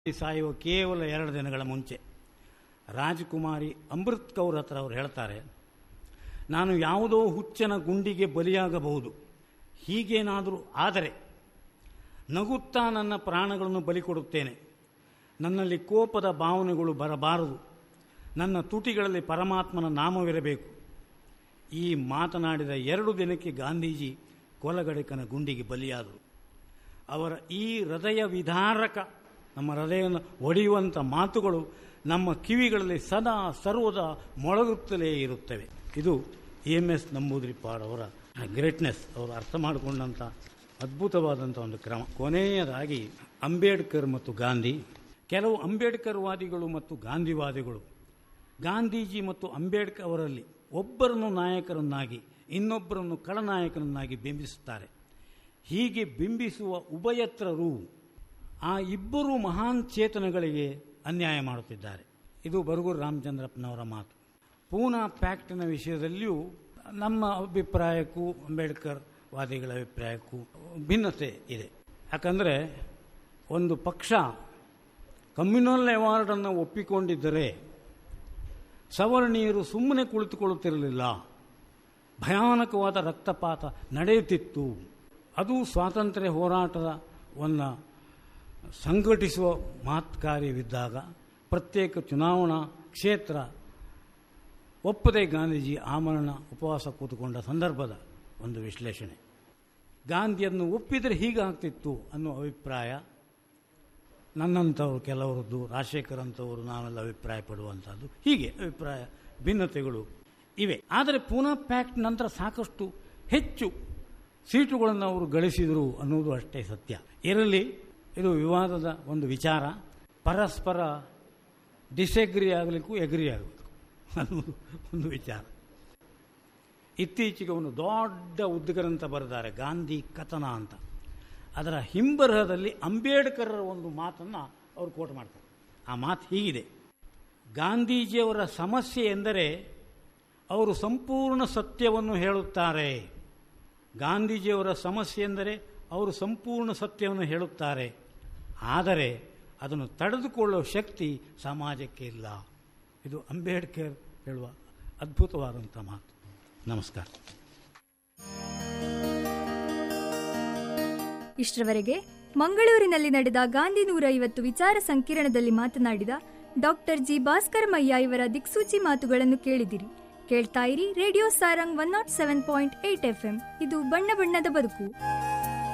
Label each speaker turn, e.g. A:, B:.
A: ಸಾಯುವ ಕೇವಲ ಎರಡು ದಿನಗಳ ಮುಂಚೆ ರಾಜಕುಮಾರಿ ಅಮೃತ್ ಕೌರ್ ಹತ್ರ ಅವರು ಹೇಳ್ತಾರೆ ನಾನು ಯಾವುದೋ ಹುಚ್ಚನ ಗುಂಡಿಗೆ ಬಲಿಯಾಗಬಹುದು ಹೀಗೇನಾದರೂ ಆದರೆ ನಗುತ್ತಾ ನನ್ನ ಪ್ರಾಣಗಳನ್ನು ಬಲಿ ಕೊಡುತ್ತೇನೆ ನನ್ನಲ್ಲಿ ಕೋಪದ ಭಾವನೆಗಳು ಬರಬಾರದು ನನ್ನ ತುಟಿಗಳಲ್ಲಿ ಪರಮಾತ್ಮನ ನಾಮವಿರಬೇಕು ಈ ಮಾತನಾಡಿದ ಎರಡು ದಿನಕ್ಕೆ ಗಾಂಧೀಜಿ ಕೊಲಗಡಕನ ಗುಂಡಿಗೆ ಬಲಿಯಾದರು ಅವರ ಈ ಹೃದಯ ವಿಧಾರಕ ನಮ್ಮ ಹೃದಯವನ್ನು ಒಡೆಯುವಂಥ ಮಾತುಗಳು ನಮ್ಮ ಕಿವಿಗಳಲ್ಲಿ ಸದಾ ಸರ್ವದ ಮೊಳಗುತ್ತಲೇ ಇರುತ್ತವೆ ಇದು ಇ ಎಮ್ ಎಸ್ ನಂಬೂದ್ರಿಪಾಡ್ ಅವರ ಗ್ರೇಟ್ನೆಸ್ ಅವರು ಅರ್ಥ ಮಾಡಿಕೊಂಡಂಥ ಅದ್ಭುತವಾದಂಥ ಒಂದು ಕ್ರಮ ಕೊನೆಯದಾಗಿ ಅಂಬೇಡ್ಕರ್ ಮತ್ತು ಗಾಂಧಿ ಕೆಲವು ಅಂಬೇಡ್ಕರ್ ವಾದಿಗಳು ಮತ್ತು ಗಾಂಧಿವಾದಿಗಳು ಗಾಂಧೀಜಿ ಮತ್ತು ಅಂಬೇಡ್ಕರ್ ಅವರಲ್ಲಿ ಒಬ್ಬರನ್ನು ನಾಯಕರನ್ನಾಗಿ ಇನ್ನೊಬ್ಬರನ್ನು ಖಳನಾಯಕನನ್ನಾಗಿ ಬಿಂಬಿಸುತ್ತಾರೆ ಹೀಗೆ ಬಿಂಬಿಸುವ ಉಭಯತ್ರರು ಆ ಇಬ್ಬರು ಮಹಾನ್ ಚೇತನಗಳಿಗೆ ಅನ್ಯಾಯ ಮಾಡುತ್ತಿದ್ದಾರೆ ಇದು ಬರಗೂರು ರಾಮಚಂದ್ರಪ್ಪನವರ ಮಾತು ಪೂನಾ ಪ್ಯಾಕ್ಟಿನ ವಿಷಯದಲ್ಲಿಯೂ ನಮ್ಮ ಅಭಿಪ್ರಾಯಕ್ಕೂ ಅಂಬೇಡ್ಕರ್ ವಾದಿಗಳ ಅಭಿಪ್ರಾಯಕ್ಕೂ ಭಿನ್ನತೆ ಇದೆ ಯಾಕಂದರೆ ಒಂದು ಪಕ್ಷ ಕಮ್ಯುನಲ್ ಅವಾರ್ಡನ್ನು ಒಪ್ಪಿಕೊಂಡಿದ್ದರೆ ಸವರ್ಣೀಯರು ಸುಮ್ಮನೆ ಕುಳಿತುಕೊಳ್ಳುತ್ತಿರಲಿಲ್ಲ ಭಯಾನಕವಾದ ರಕ್ತಪಾತ ನಡೆಯುತ್ತಿತ್ತು ಅದು ಸ್ವಾತಂತ್ರ್ಯ ಹೋರಾಟವನ್ನು ಸಂಘಟಿಸುವ ಮಹತ್ ಕಾರ್ಯವಿದ್ದಾಗ ಪ್ರತ್ಯೇಕ ಚುನಾವಣಾ ಕ್ಷೇತ್ರ ಒಪ್ಪದೆ ಗಾಂಧೀಜಿ ಆಮರಣ ಉಪವಾಸ ಕೂತುಕೊಂಡ ಸಂದರ್ಭದ ಒಂದು ವಿಶ್ಲೇಷಣೆ ಗಾಂಧಿಯನ್ನು ಒಪ್ಪಿದರೆ ಹೀಗಾಗ್ತಿತ್ತು ಅನ್ನೋ ಅಭಿಪ್ರಾಯ ನನ್ನಂಥವ್ರು ಕೆಲವರದ್ದು ರಾಜಶೇಖರ್ ಅಂಥವರು ನಾವೆಲ್ಲ ಅಭಿಪ್ರಾಯ ಪಡುವಂಥದ್ದು ಹೀಗೆ ಅಭಿಪ್ರಾಯ ಭಿನ್ನತೆಗಳು ಇವೆ ಆದರೆ ಪೂನಾ ಪ್ಯಾಕ್ಟ್ ನಂತರ ಸಾಕಷ್ಟು ಹೆಚ್ಚು ಸೀಟುಗಳನ್ನು ಅವರು ಗಳಿಸಿದರು ಅನ್ನೋದು ಅಷ್ಟೇ ಸತ್ಯ ಇರಲಿ ಇದು ವಿವಾದದ ಒಂದು ವಿಚಾರ ಪರಸ್ಪರ ಡಿಸೆಗ್ರಿ ಆಗಲಿಕ್ಕೂ ಎಗ್ರಿ ಆಗಬೇಕು ಅನ್ನೋದು ಒಂದು ವಿಚಾರ ಇತ್ತೀಚೆಗೆ ಒಂದು ದೊಡ್ಡ ಉದ್ಗರಂತ ಬರೆದಾರೆ ಗಾಂಧಿ ಕಥನ ಅಂತ ಅದರ ಹಿಂಬರಹದಲ್ಲಿ ಅಂಬೇಡ್ಕರ್ ಒಂದು ಮಾತನ್ನು ಅವರು ಕೋಟ್ ಮಾಡ್ತಾರೆ ಆ ಮಾತು ಹೀಗಿದೆ ಗಾಂಧೀಜಿಯವರ ಸಮಸ್ಯೆ ಎಂದರೆ ಅವರು ಸಂಪೂರ್ಣ ಸತ್ಯವನ್ನು ಹೇಳುತ್ತಾರೆ ಗಾಂಧೀಜಿಯವರ ಸಮಸ್ಯೆ ಎಂದರೆ ಅವರು ಸಂಪೂರ್ಣ ಸತ್ಯವನ್ನು ಹೇಳುತ್ತಾರೆ ಆದರೆ ಅದನ್ನು ತಡೆದುಕೊಳ್ಳುವ ಶಕ್ತಿ ಸಮಾಜಕ್ಕೆ ಇಲ್ಲ ಇದು ಅಂಬೇಡ್ಕರ್ ಹೇಳುವ ಅದ್ಭುತವಾದಂಥ ಮಾತು ನಮಸ್ಕಾರ
B: ಇಷ್ಟರವರೆಗೆ ಮಂಗಳೂರಿನಲ್ಲಿ ನಡೆದ ಗಾಂಧಿ ನೂರ ಐವತ್ತು ವಿಚಾರ ಸಂಕಿರಣದಲ್ಲಿ ಮಾತನಾಡಿದ ಡಾಕ್ಟರ್ ಜಿ ಭಾಸ್ಕರ್ ಮಯ್ಯ ಇವರ ದಿಕ್ಸೂಚಿ ಮಾತುಗಳನ್ನು ಕೇಳಿದಿರಿ ಕೇಳ್ತಾ ಇರಿ radio Sarang one naught seven point eight F ಇದು ಬಣ್ಣ ಬಣ್ಣದ ಬದುಕು